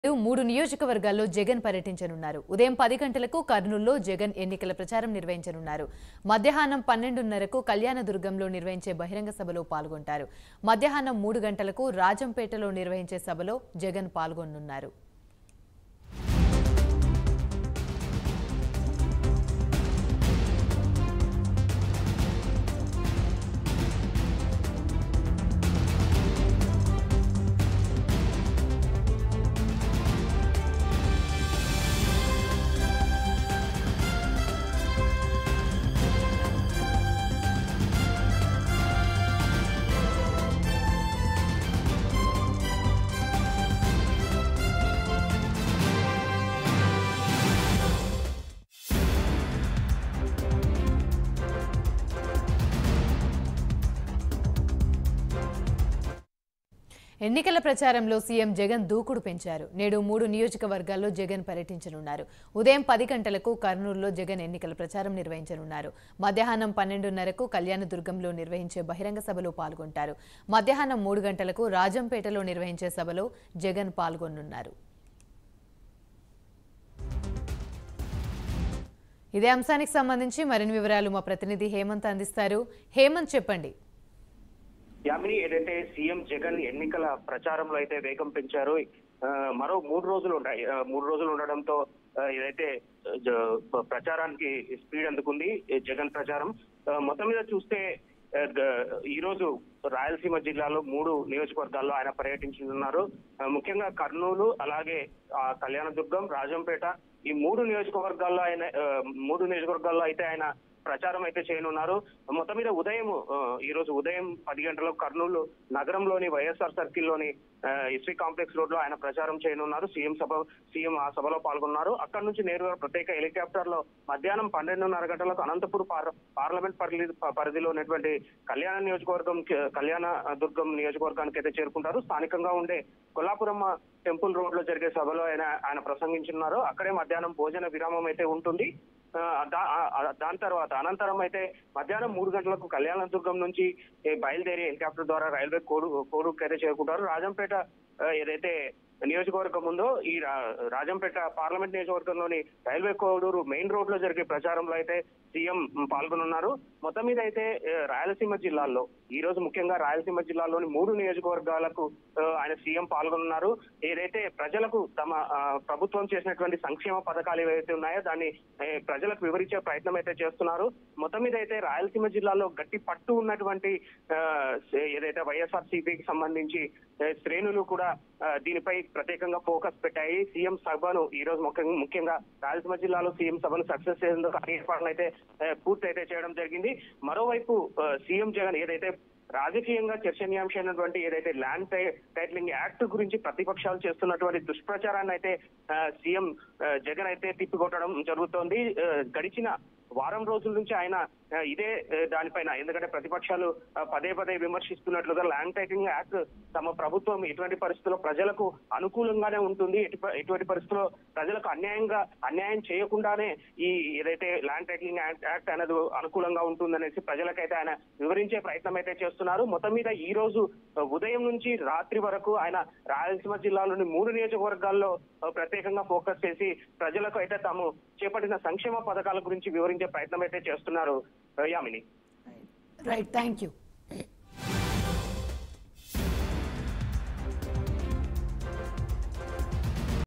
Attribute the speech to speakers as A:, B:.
A: మూడు నియోజకవర్గాల్లో జగన్ పర్యటించనున్నారు ఉదయం పది గంటలకు కర్నూలులో జగన్ ఎన్నికల ప్రచారం నిర్వహించనున్నారు మధ్యాహ్నం పన్నెండున్నరకు కళ్యాణదుర్గంలో నిర్వహించే బహిరంగ సభలో పాల్గొంటారు మధ్యాహ్నం మూడు గంటలకు రాజంపేటలో నిర్వహించే సభలో జగన్ పాల్గొనున్నారు ఎన్నికల ప్రచారంలో సీఎం జగన్ దూకుడు పెంచారు నేడు మూడు నియోజకవర్గాల్లో జగన్ పర్యటించనున్నారు ఉదయం పది గంటలకు కర్నూలులో జగన్ ఎన్నికల ప్రచారం నిర్వహించనున్నారు మధ్యాహ్నం పన్నెండున్నరకు కళ్యాణదుర్గంలో నిర్వహించే బహిరంగ సభలో పాల్గొంటారు మధ్యాహ్నం మూడు గంటలకు రాజంపేటలో నిర్వహించే సభలో జగన్ పాల్గొనున్నారు ఇదే అంశానికి సంబంధించి మరిన్ని వివరాలు మా ప్రతినిధి హేమంత్ అందిస్తారు హేమంత్ చెప్పండి
B: యామిని ఏదైతే సీఎం జగన్ ఎన్నికల ప్రచారంలో అయితే వేగం పెంచారో ఆ, మరో మూడు రోజులు ఉన్నాయి ఆ, మూడు రోజులు ఉండడంతో ఆ, ఏదైతే ఆ, జ- ప్రచారానికి స్పీడ్ అందుకుంది ఈ జగన్ ప్రచారం ఆ, మొత్తం మీద చూస్తే ఆ, గ- ఈ రోజు రాయలసీమ జిల్లాలో మూడు నియోజకవర్గాల్లో ఆయన పర్యటించనున్నారు ఆ, ముఖ్యంగా కర్నూలు అలాగే ఆ, కళ్యాణదుర్గం రాజంపేట ఈ మూడు నియోజకవర్గాల్లో ఆయన ఆ, మూడు నియోజకవర్గాల్లో అయితే ఆయన ప్రచారం అయితే చేయనున్నారు మొత్తం మీద ఉదయం ఆ, ఈ రోజు ఉదయం పది గంటలకు కర్నూలు నగరంలోని వైఎస్ఆర్ సర్కిల్లోని ఎస్వి కాంప్లెక్స్ రోడ్ లో ఆయన ప్రచారం చేయనున్నారు సీఎం సభ సీఎం ఆ సభలో పాల్గొన్నారు అక్కడ నుంచి నేరుగా ప్రత్యేక హెలికాప్టర్ లో మధ్యాహ్నం పన్నెండున్నర గంటలకు అనంతపురం పార్- పార్లమెంట్ పరిధి పరిధిలో ఉన్నటువంటి కళ్యాణ నియోజకవర్గం కళ్యాణ దుర్గం నియోజకవర్గానికి అయితే చేరుకుంటారు స్థానికంగా ఉండే కొల్లాపురమ్మ టెంపుల్ రోడ్ లో జరిగే సభలో ఆయన ఆయన ప్రసంగించున్నారు అక్కడే మధ్యాహ్నం భోజన విరామం అయితే ఉంటుంది ఆ, దా- ఆ, దాని తర్వాత అనంతరం అయితే మధ్యాహ్నం మూడు గంటలకు కళ్యాణదుర్గం నుంచి ఏ, బయలుదేరి హెలికాప్టర్ ద్వారా రైల్వే కోడు కోడుకు అయితే చేరుకుంటారు రాజంపేట ఆ, ఏదైతే నియోజకవర్గం ఉందో ఈ రా- రాజంపేట పార్లమెంట్ నియోజకవర్గంలోని రైల్వే కోడూరు మెయిన్ రోడ్ లో జరిగే ప్రచారంలో అయితే సీఎం పాల్గొనున్నారు మొత్తం మీద అయితే ఆ, రాయలసీమ జిల్లాల్లో ఈ రోజు ముఖ్యంగా రాయలసీమ జిల్లాలోని మూడు నియోజకవర్గాలకు ఆ, ఆయన సీఎం పాల్గొనున్నారు ఏదైతే ప్రజలకు తమ ఆ, ప్రభుత్వం చేసినటువంటి సంక్షేమ పథకాలు ఏవైతే ఉన్నాయో దాన్ని ఏ, ప్రజలకు వివరించే ప్రయత్నం అయితే చేస్తున్నారు మొత్తం మీద అయితే రాయలసీమ జిల్లాలో గట్టి పట్టు ఉన్నటువంటి ఆ, ఏదైతే వైఎస్ఆర్ సిపికి సంబంధించి ఏ, శ్రేణులు కూడా ఆ, దీనిపై ప్రత్యేకంగా ఫోకస్ పెట్టాయి సీఎం సభను ఈ రోజు ముఖ్యంగా ముఖ్యంగా రాయలసీమ జిల్లాలో సీఎం సభను సక్సెస్ చేసేందుకు అన్ని ఏర్పాట్లు అయితే ఏ, పూర్తి అయితే చేయడం జరిగింది మరోవైపు ఆ, సీఎం జగన్ ఏదైతే రాజకీయంగా చర్చనీయాంశమైనటువంటి ఏదైతే ల్యాండ్ టై- టైటిలింగ్ యాక్ట్ గురించి ప్రతిపక్షాలు చేస్తున్నటువంటి దుష్ప్రచారాన్ని అయితే ఆ, సీఎం ఆ, జగన్ అయితే తిప్పికొట్టడం జరుగుతోంది ఆ, గడిచిన వారం రోజుల నుంచి ఆయన ఆ, ఇదే ఆ, దానిపైన ఎందుకంటే ప్రతిపక్షాలు ఆ, పదే పదే విమర్శిస్తున్నట్లుగా ల్యాండ్ టైటిలింగ్ యాక్ట్ తమ ప్రభుత్వం ఎటువంటి పరిస్థితుల్లో ప్రజలకు అనుకూలంగానే ఉంటుంది ఎటు- ఎటువంటి పరిస్థితుల్లో ప్రజలకు అన్యాయంగా అన్యాయం చేయకుండానే ఈ ఏదైతే ల్యాండ్ టైటిలింగ్ యాక్ట్ యాక్ట్ అనేది అనుకూలంగా ఉంటుందనేసి ప్రజలకైతే ఆయన వివరించే ప్రయత్నం అయితే చేస్తున్నారు మొత్తం మీద ఈ రోజు ఆ, ఉదయం నుంచి రాత్రి వరకు ఆయన రాయలసీమ జిల్లాలోని మూడు నియోజకవర్గాల్లో ఆ, ప్రత్యేకంగా ఫోకస్ చేసి ప్రజలకు అయితే తాము చేపట్టిన సంక్షేమ పథకాల గురించి వివరించే ప్రయత్నం అయితే చేస్తున్నారు ఆ, యామిని
A: రైట్ థ్యాంక్ యూ